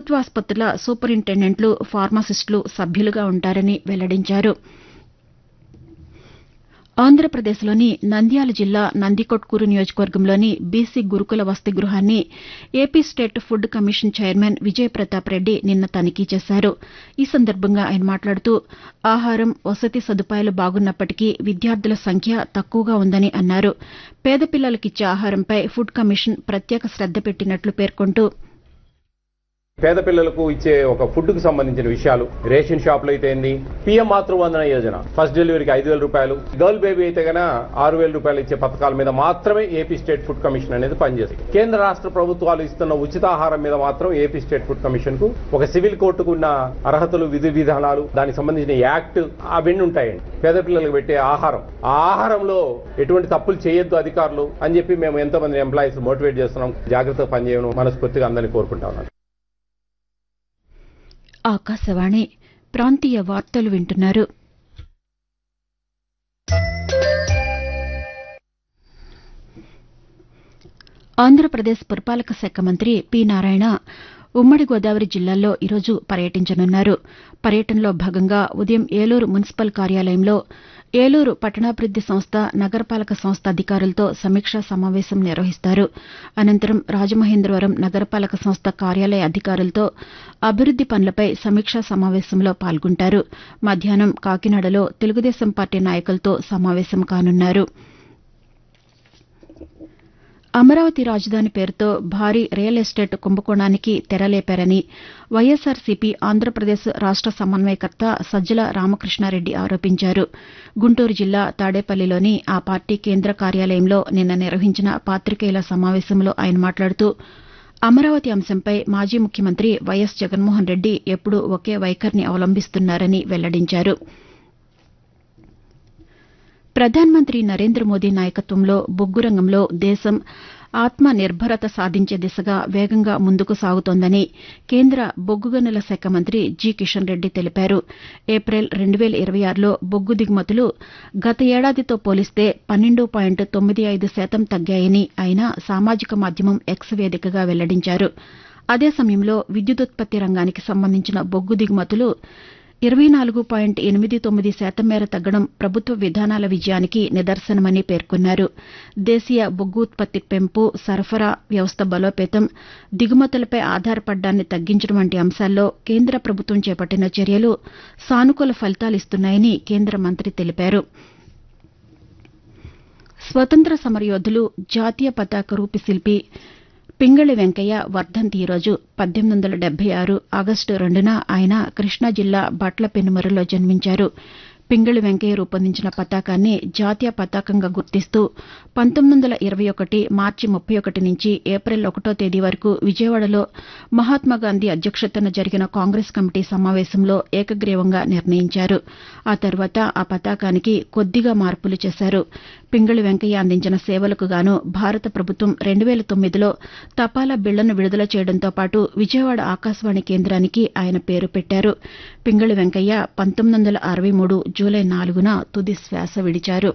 ప్రభుత్వాసుపత్రుల సూపరింటెండెంట్లు ఫార్మాసిస్టులు సభ్యులుగా ఉంటారని వెల్లడించారు ఆంధ్రప్రదేశ్లోని నంద్యాల జిల్లా నందికొట్కూరు నియోజకవర్గంలోని బీసీ గురుకుల వసతి గృహాన్ని AP state food commission chairman Vijay Pratap Reddy నిన్న తనిఖీ చేశారు ఈ సందర్భంగా ఆయన మాట్లాడుతూ ఆహారం వసతి సదుపాయాలు బాగున్నప్పటికీ విద్యార్థుల సంఖ్య తక్కువగా ఉందని అన్నారు పేద పిల్లలకిచ్చే ఆహారంపై ఫుడ్ కమిషన్ ప్రత్యేక శ్రద్ద పెట్టినట్లు పేర్కొంటూ పేద పిల్లలకు ఇచ్చే ఒక ఫుడ్ కు సంబంధించిన విషయాలు రేషన్ షాపులు అయితే ఏంది పిఎం మాతృవందన యోజన ఫస్ట్ డెలివరీకి ఐదు వేల రూపాయలు గర్ల్ బేబీ అయితే గన ఆరు వేల రూపాయలు ఇచ్చే పథకాల మీద మాత్రమే ఏపీ స్టేట్ ఫుడ్ కమిషన్ అనేది పనిచేస్తుంది కేంద్ర రాష్ట్ర ప్రభుత్వాలు ఇస్తున్న ఉచితాహారం మీద మాత్రం ఏపీ స్టేట్ ఫుడ్ కమిషన్ కు ఒక సివిల్ కోర్టుకు ఉన్న అర్హతలు విధి విధానాలు దానికి సంబంధించిన యాక్ట్ అవన్నీ ఉంటాయండి పేద పిల్లలకు పెట్టే ఆహారం ఆ ఆహారంలో ఎటువంటి తప్పులు చేయొద్దు అధికారులు అని చెప్పి మేము ఎంతో మంది ఎంప్లాయీస్ మోటివేట్ చేస్తున్నాం జాగ్రత్తగా పనిచేయడం మనస్ఫూర్తిగా అందరినీ కోరుకుంటా ఉన్నాను ఆకాశవాణి ప్రాంతీయ వార్తలు వింటున్నారు ఆంధ్రప్రదేశ్ పురపాలక శాఖ మంత్రి పి నారాయణ ఉమ్మడి గోదావరి జిల్లాల్లో ఈరోజు పర్యటించనున్నారు పర్యటనలో భాగంగా ఉదయం ఏలూరు మున్సిపల్ కార్యాలయంలో ఏలూరు పట్టణాభివృద్ది సంస్థ నగరపాలక సంస్థ అధికారులతో సమీక్షా సమావేశం నిర్వహిస్తారు అనంతరం రాజమహేంద్రవరం నగరపాలక సంస్థ కార్యాలయ అధికారులతో అభివృద్ది పనులపై సమీక్షా సమావేశంలో పాల్గొంటారు మధ్యాహ్నం కాకినాడలో తెలుగుదేశం పార్టీ నాయకులతో సమావేశం కానున్నారు అమరావతి రాజధాని పేరుతో భారీ రియల్ ఎస్టేట్ కుంభకోణానికి తెరలేపారని వైఎస్సార్సీపీ ఆంధ్రప్రదేశ్ రాష్ట సమన్వయకర్త సజ్జల రామకృష్ణారెడ్డి ఆరోపించారు గుంటూరు జిల్లా తాడేపల్లిలోని ఆ పార్టీ కేంద్ర కార్యాలయంలో నిన్న నిర్వహించిన పాతికేయుల సమావేశంలో ఆయన మాట్లాడుతూ అమరావతి అంశంపై మాజీ ముఖ్యమంత్రి వైఎస్ జగన్మోహన్ రెడ్డి ఎప్పుడూ ఒకే వైఖరిని అవలంబిస్తున్నారని వెల్లడించారు ప్రధానమంత్రి నరేంద్ర మోదీ నాయకత్వంలో బొగ్గు రంగంలో దేశం ఆత్మ నిర్భరత సాధించే దిశగా వేగంగా ముందుకు సాగుతోందని కేంద్ర బొగ్గు గనుల శాఖ మంత్రి జి కిషన్ రెడ్డి తెలిపారు ఏప్రిల్ రెండు వేల ఇరవై ఆరులో బొగ్గు దిగుమతులు గత ఏడాదితో పోలిస్తే పన్నెండు పాయింట్ తొమ్మిది ఐదు శాతం తగ్గాయని ఆయన సామాజిక మాధ్యమం ఎక్స్ వేదికగా వెల్లడించారు అదే సమయంలో విద్యుదుత్పత్తి రంగానికి సంబంధించిన బొగ్గు దిగుమతులు ఇరవై నాలుగు పాయింట్ ఎనిమిది తొమ్మిది శాతం మేర తగ్గడం ప్రభుత్వ విధానాల విజయానికి నిదర్శనమని పేర్కొన్నారు దేశీయ బొగ్గు ఉత్పత్తి పెంపు సరఫరా వ్యవస్థ బలోపేతం దిగుమతులపై ఆధారపడ్డాన్ని తగ్గించడం వంటి అంశాల్లో కేంద్ర ప్రభుత్వం చేపట్టిన చర్యలు సానుకూల ఫలితాలిస్తున్నాయని కేంద్ర మంత్రి తెలిపారు స్వతంత్ర సమరయోధులు జాతీయ పతాక రూపశిల్పి పింగళి వెంకయ్య వర్ధంతి ఈరోజు పద్దెనిమిది వందల డెబ్బై ఆరు ఆగస్టు రెండున ఆయన కృష్ణా జిల్లా బట్ల పెనుమరులో జన్మించారు పింగళి వెంకయ్య రూపొందించిన పతాకాన్ని జాతీయ పతాకంగా గుర్తిస్తూ పంతొమ్మిది వందల ఇరవై ఒకటి మార్చి ముప్పై ఒకటి నుంచి ఏప్రిల్ ఒకటో తేదీ వరకు విజయవాడలో మహాత్మాగాంధీ అధ్యక్షతన జరిగిన కాంగ్రెస్ కమిటీ సమావేశంలో ఏకగ్రీవంగా నిర్ణయించారు ఆ తర్వాత ఆ పతాకానికి కొద్దిగా మార్పులు చేశారు పింగళి వెంకయ్య అందించిన సేవలకు గాను భారత ప్రభుత్వం రెండు వేల తొమ్మిదిలో తపాలా బిళ్లను విడుదల చేయడంతో పాటు విజయవాడ ఆకాశవాణి కేంద్రానికి ఆయన పేరు పెట్టారు పింగళి వెంకయ్య పంతొమ్మిది వందల అరవై మూడు జూలై నాలుగున తుది శ్వాస విడిచారు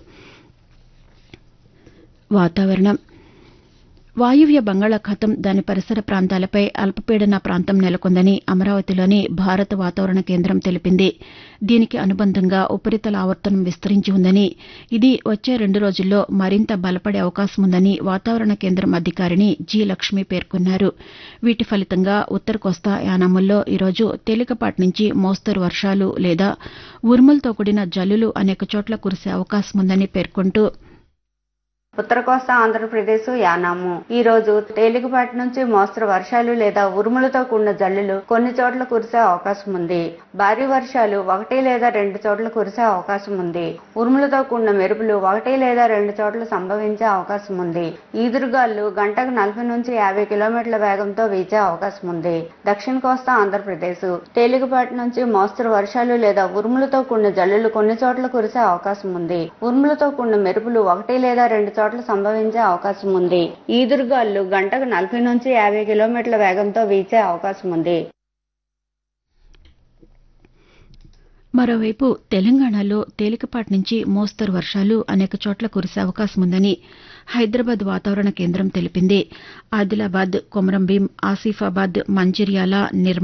వాతావరణం వాయువ్య బంగాళాఖాతం దాని పరిసర ప్రాంతాలపై అల్పపీడన ప్రాంతం నెలకొందని అమరావతిలోని భారత వాతావరణ కేంద్రం తెలిపింది దీనికి అనుబంధంగా ఉపరితల ఆవర్తనం విస్తరించి ఉందని ఇది వచ్చే రెండు రోజుల్లో మరింత బలపడే అవకాశం ఉందని వాతావరణ కేంద్రం అధికారిని జి లక్ష్మి పేర్కొన్నారు వీటి ఫలితంగా ఉత్తర కోస్తా యానాముల్లో ఈరోజు తేలికపాటి నుంచి మోస్తరు వర్షాలు లేదా ఉరుములతో కూడిన జల్లులు అనేక చోట్ల కురిసే అవకాశం ఉందని పేర్కొంటూ ఉత్తర కోస్తా ఆంధ్రప్రదేశ్ యానాము ఈ రోజు తేలికపాటి నుంచి మోస్తరు వర్షాలు లేదా ఉరుములతో కూడిన జల్లులు కొన్ని చోట్ల కురిసే అవకాశం ఉంది భారీ వర్షాలు ఒకటి లేదా రెండు చోట్ల కురిసే అవకాశం ఉంది ఉరుములతో కూడిన మెరుపులు ఒకటి లేదా రెండు చోట్ల సంభవించే అవకాశం ఉంది ఈదురుగాలు గంటకు నలభై నుంచి యాభై కిలోమీటర్ల వేగంతో వీచే అవకాశం ఉంది దక్షిణ కోస్తా ఆంధ్రప్రదేశ్ తేలికపాటి నుంచి మోస్తరు వర్షాలు లేదా ఉరుములతో కూడిన జల్లులు కొన్ని చోట్ల కురిసే అవకాశం ఉంది ఉరుములతో కూడిన మెరుపులు ఒకటి లేదా రెండు చోట్ల సంభవించే అవకాశం ఉంది ఈదురుగాలు గంటకు నలభై నుంచి యాభై కిలోమీటర్ల వేగంతో వీచే అవకాశం ఉంది మరోవైపు తెలంగాణలో తేలికపాటి నుంచి మోస్తరు వర్షాలు అనేక చోట్ల కురిసే అవకాశం ఉందని హైదరాబాద్ వాతావరణ కేంద్రం తెలిపింది ఆదిలాబాద్ కొమరంభీం ఆసిఫాబాద్ మంచిర్యాల నిర్మల్